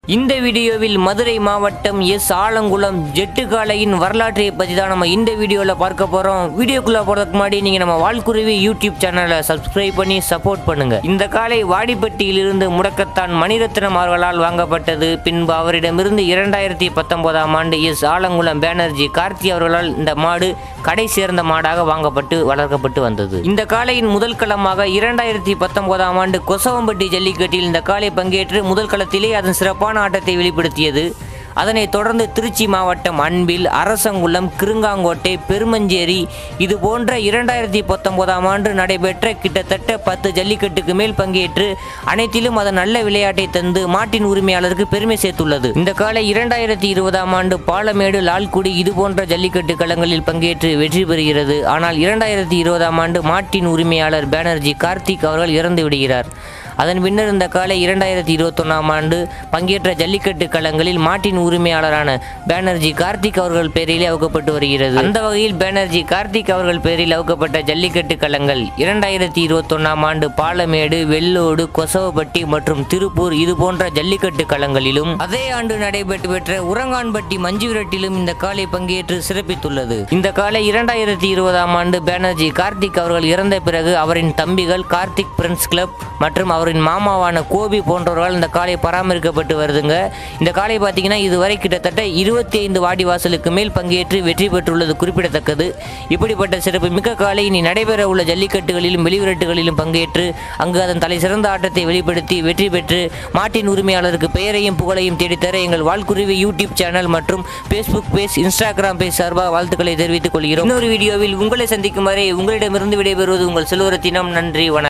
இந்த வீடியோவில் மதுரை மாவட்டம் எஸ் ஆலங்குளம் ஜெட்டு காளையின் வரலாற்றை பற்றி தான் நம்ம இந்த வீடியோவில் பார்க்க போகிறோம் வீடியோக்குள்ளே போகிறதுக்கு முன்னாடி நீங்கள் நம்ம வால்குருவி யூடியூப் சேனலை சப்ஸ்கிரைப் பண்ணி சப்போர்ட் பண்ணுங்க இந்த காளை வாடிப்பட்டியிலிருந்து முடக்கத்தான் மணிரத்னம் அவர்களால் வாங்கப்பட்டது பின்பு அவரிடமிருந்து இரண்டாயிரத்தி பத்தொன்பதாம் ஆண்டு எஸ் ஆலங்குளம் பேனர்ஜி கார்த்தி அவர்களால் இந்த மாடு கடை சேர்ந்த மாடாக வாங்கப்பட்டு வளர்க்கப்பட்டு வந்தது இந்த காளையின் முதல் களமாக இரண்டாயிரத்தி பத்தொன்பதாம் ஆண்டு கொசவம்பட்டி ஜல்லிக்கட்டில் இந்த காளை பங்கேற்று முதல் களத்திலே அதன் சிறப்பான ஆட்டத்தை வெளிப்படுத்தியது அதனைத் தொடர்ந்து திருச்சி மாவட்டம் அன்பில் அரசங்குளம் கிருங்காங்கோட்டை பெருமஞ்சேரி இது போன்ற இரண்டாயிரத்தி பத்தொன்பதாம் ஆண்டு நடைபெற்ற கிட்டத்தட்ட பத்து ஜல்லிக்கட்டுக்கு மேல் பங்கேற்று அனைத்திலும் அதன் நல்ல விளையாட்டை தந்து மாட்டின் உரிமையாளருக்கு பெருமை சேர்த்துள்ளது இந்த காலை இரண்டாயிரத்தி இருபதாம் ஆண்டு பாலமேடு லால்குடி இது போன்ற ஜல்லிக்கட்டு களங்களில் பங்கேற்று வெற்றி பெறுகிறது ஆனால் இரண்டாயிரத்தி இருபதாம் ஆண்டு மாட்டின் உரிமையாளர் பேனர்ஜி கார்த்திக் அவர்கள் இறந்து விடுகிறார் அதன் பின்னர் இந்த காலை இரண்டாயிரத்தி இருபத்தொன்னாம் ஆண்டு பங்கேற்ற ஜல்லிக்கட்டு களங்களில் மாட்டின் உரிமையாளரான பேனர்ஜி கார்த்திக் அவர்கள் பெயரிலே அவுக்கப்பட்டு வருகிறது அந்த வகையில் பேனர்ஜி கார்த்திக் அவர்கள் பெயரில் அவுக்கப்பட்ட ஜல்லிக்கட்டு களங்கள் இரண்டாயிரத்தி இருபத்தொன்னாம் ஆண்டு பாலமேடு வெள்ளோடு கொசவப்பட்டி மற்றும் திருப்பூர் இது போன்ற ஜல்லிக்கட்டு களங்களிலும் அதே ஆண்டு நடைபெற்று பெற்ற உரங்கான்பட்டி மஞ்சுவிரட்டிலும் இந்த காலை பங்கேற்று சிறப்பித்துள்ளது இந்த காலை இரண்டாயிரத்தி இருபதாம் ஆண்டு பேனர்ஜி கார்த்திக் அவர்கள் இறந்த பிறகு அவரின் தம்பிகள் கார்த்திக் பிரின்ஸ் கிளப் மற்றும் அவரின் மாமாவான கோபி போன்றவர்களால் இந்த காலை பராமரிக்கப்பட்டு வருதுங்க இந்த காலை பார்த்தீங்கன்னா இதுவரை கிட்டத்தட்ட இருபத்தி ஐந்து வாடிவாசலுக்கு மேல் பங்கேற்று வெற்றி பெற்றுள்ளது குறிப்பிடத்தக்கது இப்படிப்பட்ட சிறப்பு மிக்க காலை இனி நடைபெற உள்ள ஜல்லிக்கட்டுகளிலும் வெளிவிரட்டுகளிலும் பங்கேற்று அங்கு அதன் தலை சிறந்த ஆட்டத்தை வெளிப்படுத்தி வெற்றி பெற்று மாட்டின் உரிமையாளருக்கு பெயரையும் புகழையும் தேடித்தர எங்கள் வால்குருவி யூடியூப் சேனல் மற்றும் ஃபேஸ்புக் பேஜ் இன்ஸ்டாகிராம் பேஜ் சார்பாக வாழ்த்துக்களை தெரிவித்துக் கொள்கிறோம் இன்னொரு வீடியோவில் உங்களை சந்திக்கும் வரை உங்களிடமிருந்து விடைபெறுவது உங்கள் செல்வரத்தினம் நன்றி வணக்கம்